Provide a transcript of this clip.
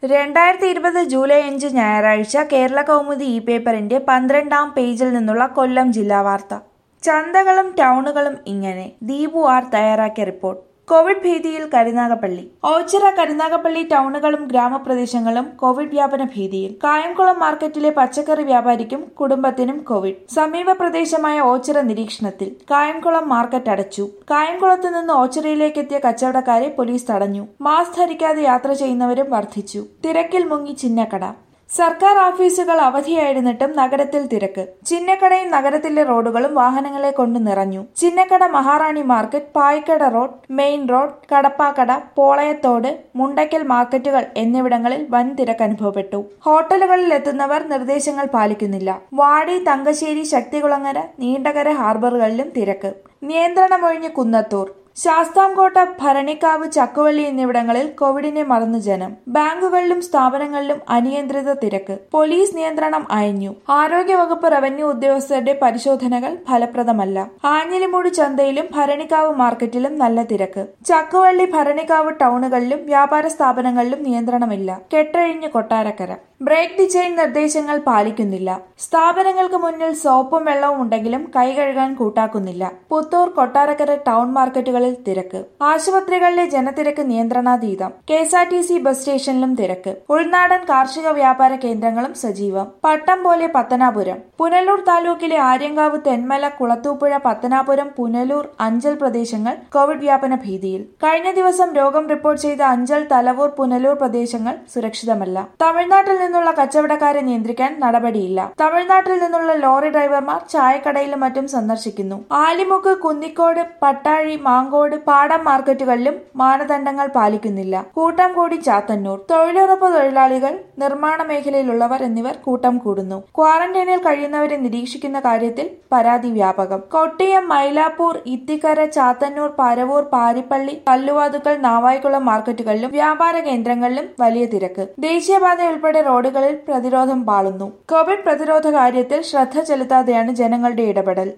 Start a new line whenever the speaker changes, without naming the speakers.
രണ്ടായിരത്തി ഇരുപത് ജൂലൈ അഞ്ച് ഞായറാഴ്ച കേരള കൗമുദി ഇ പേപ്പറിന്റെ പന്ത്രണ്ടാം പേജിൽ നിന്നുള്ള കൊല്ലം ജില്ലാ വാർത്ത ചന്തകളും ടൗണുകളും ഇങ്ങനെ ദീപു ആർ തയ്യാറാക്കിയ റിപ്പോർട്ട് കോവിഡ് ഭീതിയിൽ കരുനാഗപ്പള്ളി ഓച്ചിറ കരുനാഗപ്പള്ളി ടൗണുകളും ഗ്രാമപ്രദേശങ്ങളും കോവിഡ് വ്യാപന ഭീതിയിൽ കായംകുളം മാർക്കറ്റിലെ പച്ചക്കറി വ്യാപാരിക്കും കുടുംബത്തിനും കോവിഡ് സമീപ പ്രദേശമായ ഓച്ചിറ നിരീക്ഷണത്തിൽ കായംകുളം മാർക്കറ്റ് അടച്ചു കായംകുളത്ത് നിന്ന് ഓച്ചിറയിലേക്ക് എത്തിയ കച്ചവടക്കാരെ പോലീസ് തടഞ്ഞു മാസ്ക് ധരിക്കാതെ യാത്ര ചെയ്യുന്നവരും വർദ്ധിച്ചു തിരക്കിൽ മുങ്ങി ചിന്നക്കട സർക്കാർ ഓഫീസുകൾ അവധിയായിരുന്നിട്ടും നഗരത്തിൽ തിരക്ക് ചിന്നക്കടയും നഗരത്തിലെ റോഡുകളും വാഹനങ്ങളെ കൊണ്ട് നിറഞ്ഞു Chinnakada Maharani market Payikkada road main road Kadappakada Polayathodu Mundakkal മാർക്കറ്റുകൾ എന്നിവിടങ്ങളിൽ വൻ തിരക്ക് അനുഭവപ്പെട്ടു ഹോട്ടലുകളിൽ എത്തുന്നവർ നിർദ്ദേശങ്ങൾ പാലിക്കുന്നില്ല വാടി തങ്കശ്ശേരി ശക്തികുളങ്ങര നീണ്ടകര ഹാർബറുകളിലും തിരക്ക് നിയന്ത്രണമൊഴിഞ്ഞ് കുന്നത്തൂർ ശാസ്താംകോട്ട ഭരണിക്കാവ് ചക്കുവള്ളി എന്നിവിടങ്ങളിൽ കോവിഡിനെ മറന്നു ജനം ബാങ്കുകളിലും സ്ഥാപനങ്ങളിലും അനിയന്ത്രിത തിരക്ക് പോലീസ് നിയന്ത്രണം അയഞ്ഞു ആരോഗ്യവകുപ്പ് റവന്യൂ ഉദ്യോഗസ്ഥരുടെ പരിശോധനകൾ ഫലപ്രദമല്ല ആഞ്ഞിലിമൂട് ചന്തയിലും ഭരണിക്കാവ് മാർക്കറ്റിലും നല്ല തിരക്ക് ചക്കുവള്ളി ഭരണിക്കാവ് ടൗണുകളിലും വ്യാപാര സ്ഥാപനങ്ങളിലും നിയന്ത്രണമില്ല കെട്ടഴിഞ്ഞ് കൊട്ടാരക്കര ബ്രേക്ക് ദി ചെയിൻ നിർദ്ദേശങ്ങൾ പാലിക്കുന്നില്ല സ്ഥാപനങ്ങൾക്ക് മുന്നിൽ സോപ്പും വെള്ളവും ഉണ്ടെങ്കിലും കൈ കഴുകാൻ കൂട്ടാക്കുന്നില്ല പുത്തൂർ കൊട്ടാരക്കര ടൗൺ മാർക്കറ്റുകളിൽ തിരക്ക് ആശുപത്രികളിലെ ജനത്തിരക്ക് നിയന്ത്രണാതീതം K S R T C bus സ്റ്റേഷനിലും തിരക്ക് ഉൾനാടൻ കാർഷിക വ്യാപാര കേന്ദ്രങ്ങളും സജീവം പട്ടം പോലെ പത്തനാപുരം പുനലൂർ താലൂക്കിലെ ആര്യങ്കാവ് തെന്മല കുളത്തൂപ്പുഴ പത്തനാപുരം പുനലൂർ അഞ്ചൽ പ്രദേശങ്ങൾ കോവിഡ് വ്യാപന ഭീതിയിൽ കഴിഞ്ഞ ദിവസം രോഗം റിപ്പോർട്ട് ചെയ്ത അഞ്ചൽ തലവൂർ പുനലൂർ പ്രദേശങ്ങൾ സുരക്ഷിതമല്ല തമിഴ്നാട്ടിൽ നിന്നുള്ള കച്ചവടക്കാരെ നിയന്ത്രിക്കാൻ നടപടിയില്ല തമിഴ്നാട്ടിൽ നിന്നുള്ള ലോറി ഡ്രൈവർമാർ ചായക്കടയിലും മറ്റും സന്ദർശിക്കുന്നു ആലിമുക്ക് കുന്നിക്കോട് പട്ടാഴി മാങ്കോട് പാടം മാർക്കറ്റുകളിലും മാനദണ്ഡങ്ങൾ പാലിക്കുന്നില്ല കൂട്ടം കൂടി ചാത്തന്നൂർ തൊഴിലുറപ്പ് തൊഴിലാളികൾ നിർമ്മാണ മേഖലയിലുള്ളവർ എന്നിവർ കൂട്ടം കൂടുന്നു ക്വാറന്റൈനിൽ കഴിയുന്നവരെ നിരീക്ഷിക്കുന്ന കാര്യത്തിൽ പരാതി വ്യാപകം കൊട്ടിയം മൈലാപ്പൂർ ഇത്തിക്കര ചാത്തന്നൂർ പരവൂർ പാരിപ്പള്ളി കല്ലുവാതുക്കൽ നാവായിക്കുളം മാർക്കറ്റുകളിലും വ്യാപാര കേന്ദ്രങ്ങളിലും വലിയ തിരക്ക് ദേശീയപാത ഉൾപ്പെടെ റോഡുകളിൽ പ്രതിരോധം പാളുന്നു കോവിഡ് പ്രതിരോധ കാര്യത്തിൽ ശ്രദ്ധ ചെലുത്താതെയാണ് ജനങ്ങളുടെ ഇടപെടൽ